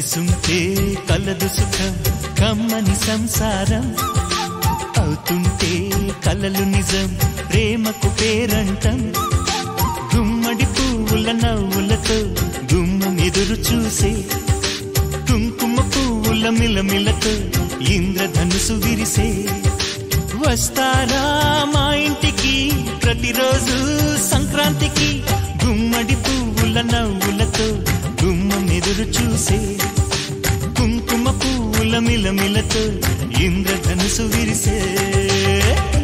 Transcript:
కలిసుంటే కలదు సుఖం కమ్మని సంసారం అవుతుంటే కలలు నిజం ప్రేమకు పేరంటం గుమ్మడి పువ్వుల నవ్వులతో గుమ్మం ఎదురు చూసే కుంకుమ పువ్వుల మిలమిలతో ఇంద్రధనుసు విరిసే వస్తారా మా ఇంటికి ప్రతిరోజు సంక్రాంతికి గుమ్మడి పువ్వుల నవ్వులతో గుమ్మం ఎదురు చూసే కుంకుమ పువ్వుల మిలమిలతో ఇంద్రధనుసు విరిసే